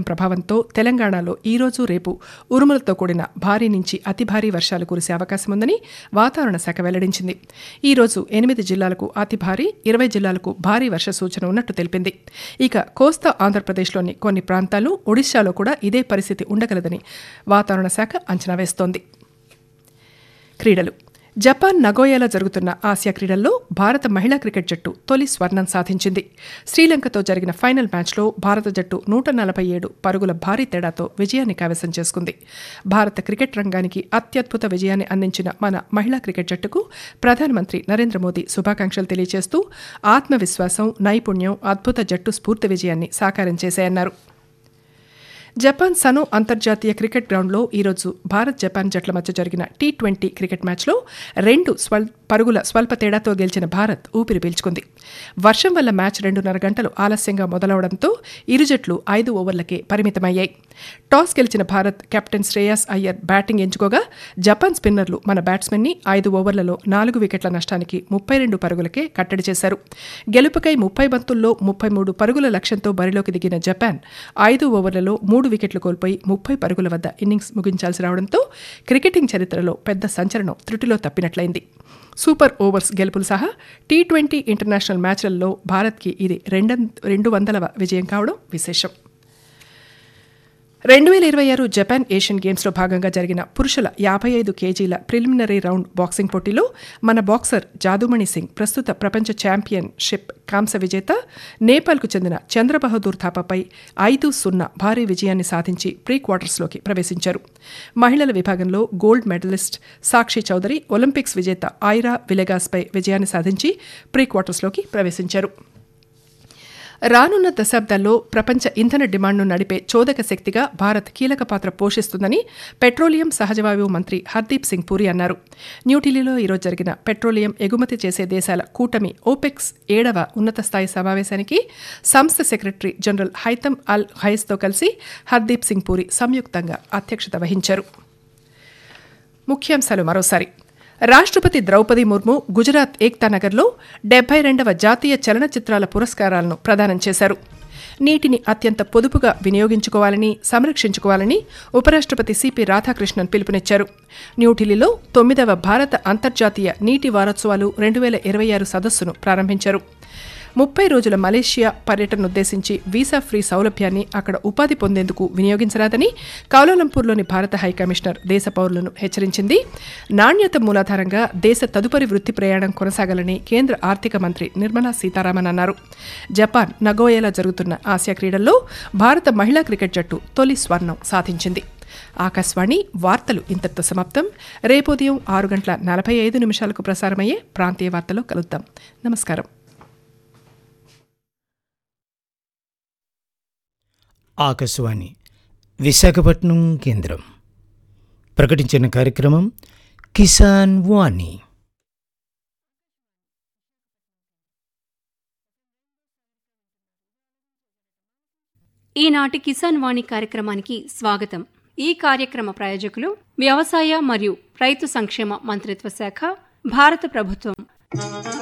ప్రభావంతో తెలంగాణలో ఈరోజు రేపు ఉరుములతో కూడిన భారీ నుంచి అతి భారీ వర్షాలు కురిసే అవకాశం ఉందని వాతావరణ శాఖ వెల్లడించింది ఈ రోజు ఎనిమిది జిల్లాలకు అతి భారీ ఇరవై జిల్లాలకు భారీ వర్ష సూచన ఉన్నట్టు తెలిపింది ఇక కోస్తా ఆంధ్రప్రదేశ్లోని కొన్ని ప్రాంతాలు ఒడిశాలో కూడా ఇదే పరిస్థితి ఉండగలదని వాతావరణ శాఖ అంచనా వేస్తోంది క్రీడలు జపాన్ నగోయాలో జరుగుతున్న ఆసియా క్రీడల్లో భారత మహిళా క్రికెట్ జట్టు తొలి స్వర్ణం సాధించింది శ్రీలంకతో జరిగిన ఫైనల్ మ్యాచ్లో భారత జట్టు నూట నలభై ఏడు పరుగుల భారీ తేడాతో విజయాన్ని కైవసం చేసుకుంది భారత క్రికెట్ రంగానికి అత్యద్భుత విజయాన్ని అందించిన మన మహిళా క్రికెట్ జట్టుకు ప్రధానమంత్రి నరేంద్ర మోదీ శుభాకాంక్షలు తెలియజేస్తూ ఆత్మవిశ్వాసం నైపుణ్యం అద్భుత జట్టు స్ఫూర్తి విజయాన్ని సాకారం చేశాయన్నారు జపాన్ సనో అంతర్జాతీయ క్రికెట్ గ్రౌండ్లో ఈరోజు భారత్ జపాన్ జట్ల మధ్య జరిగిన టీ ట్వంటీ క్రికెట్ మ్యాచ్లో రెండు స్వల్ పరుగుల స్వల్ప తేడాతో గెలిచిన భారత్ ఊపిరి పీల్చుకుంది వర్షం వల్ల మ్యాచ్ రెండున్నర గంటలు ఆలస్యంగా మొదలవడంతో ఇరు జట్లు ఐదు ఓవర్లకే పరిమితమయ్యాయి టాస్ గెలిచిన భారత్ కెప్టెన్ శ్రేయాస్ అయ్యర్ బ్యాటింగ్ ఎంచుకోగా జపాన్ స్పిన్నర్లు మన బ్యాట్స్మెన్ని ఐదు ఓవర్లలో నాలుగు వికెట్ల నష్టానికి ముప్పై రెండు పరుగులకే కట్టడి చేశారు గెలుపుకై ముప్పై బంతుల్లో ముప్పై మూడు పరుగుల లక్ష్యంతో బరిలోకి దిగిన జపాన్ ఐదు ఓవర్లలో మూడు వికెట్లు కోల్పోయి ముప్పై పరుగుల వద్ద ఇన్నింగ్స్ ముగించాల్సి రావడంతో క్రికెటింగ్ చరిత్రలో పెద్ద సంచలనం త్రుటిలో తప్పినట్లయింది సూపర్ ఓవర్స్ గెలుపులు సహా టీ ట్వంటీ ఇంటర్నేషనల్ మ్యాచ్లలో భారత్కి ఇది రెండ రెండు వందలవ విజయం కావడం విశేషం రెండు వేల ఇరవై ఆరు జపాన్ ఏషియన్ గేమ్స్లో భాగంగా జరిగిన పురుషుల యాభై ఐదు కేజీల ప్రిలిమినరీ రౌండ్ బాక్సింగ్ పోటీలో మన బాక్సర్ జాదుమణి సింగ్ ప్రస్తుత ప్రపంచ ఛాంపియన్షిప్ కాంస్య విజేత నేపాల్కు చెందిన చంద్రబహదూర్ థాపాపై ఐదు సున్నా భారీ విజయాన్ని సాధించి ప్రీ క్వార్టర్స్లోకి ప్రవేశించారు మహిళల విభాగంలో gold medallist Sakshi Chaudhary Olympics విజేత ఐరా విలెగాస్పై విజయాన్ని సాధించి ప్రీ క్వార్టర్స్లోకి ప్రవేశించారు రానున్న దశాబ్దాల్లో ప్రపంచ ఇంధన డిమాండ్ను నడిపే చోదక శక్తిగా భారత్ కీలక పాత్ర పోషిస్తుందని పెట్రోలియం సహజవాయువు మంత్రి హర్దీప్ సింగ్ పూరి అన్నారు న్యూఢిల్లీలో ఈరోజు జరిగిన పెట్రోలియం ఎగుమతి చేసే దేశాల కూటమి ఓపెక్స్ ఏడవ ఉన్నత స్థాయి సమావేశానికి సంస్థ సెక్రటరీ జనరల్ హైతమ్ అల్ హైస్తో కలిసి హర్దీప్ సింగ్ పూరి సంయుక్తంగా అధ్యక్షత వహించారు ముఖ్యాంశాలు మరోసారి రాష్ట్రపతి ద్రౌపది ముర్ము గుజరాత్ ఏక్తా నగర్లో డెబ్బై రెండవ జాతీయ చలనచిత్రాల పురస్కారాలను ప్రదానం చేశారు నీటిని అత్యంత పొదుపుగా వినియోగించుకోవాలని సంరక్షించుకోవాలని ఉపరాష్ట్రపతి సిపి రాధాకృష్ణన్ పిలుపునిచ్చారు న్యూఢిల్లీలో తొమ్మిదవ భారత అంతర్జాతీయ నీటి వారోత్సవాలు రెండు వేల ఇరవై ఆరు సదస్సును ప్రారంభించారు ముప్పై రోజుల మలేషియా పర్యటననుద్దేశించి వీసా ఫ్రీ సౌలభ్యాన్ని అక్కడ ఉపాధి పొందేందుకు వినియోగించరాదని కౌలాలంపూర్లోని భారత హైకమిషనర్ దేశ పౌరులను హెచ్చరించింది నాణ్యత మూలాధారంగా దేశ తదుపరి వృత్తి ప్రయాణం కొనసాగాలని కేంద్ర ఆర్థిక మంత్రి నిర్మలా సీతారామన్ అన్నారు జపాన్ నగోయాలో జరుగుతున్న ఆసియా క్రీడల్లో భారత మహిళా క్రికెట్ జట్టు తొలి స్వర్ణం సాధించింది ఆకాశవాణి వార్తలు ఇంతటితో సమాప్తం రేపు ఉదయం ఆరు గంటల నలభై ఐదు నిమిషాలకు ప్రసారమయ్యే ప్రాంతీయ వార్తలో కలుద్దాం నమస్కారం ఆకాశవాణి విశాఖపట్నం కేంద్రం ప్రకటించిన కార్యక్రమం కిసాన్ వాణి ఈనాటి కిసాన్ వాణి కార్యక్రమానికి స్వాగతం ఈ కార్యక్రమ ప్రాయోజకులు వ్యవసాయ మరియు రైతు సంక్షేమ మంత్రిత్వ శాఖ భారత ప్రభుత్వం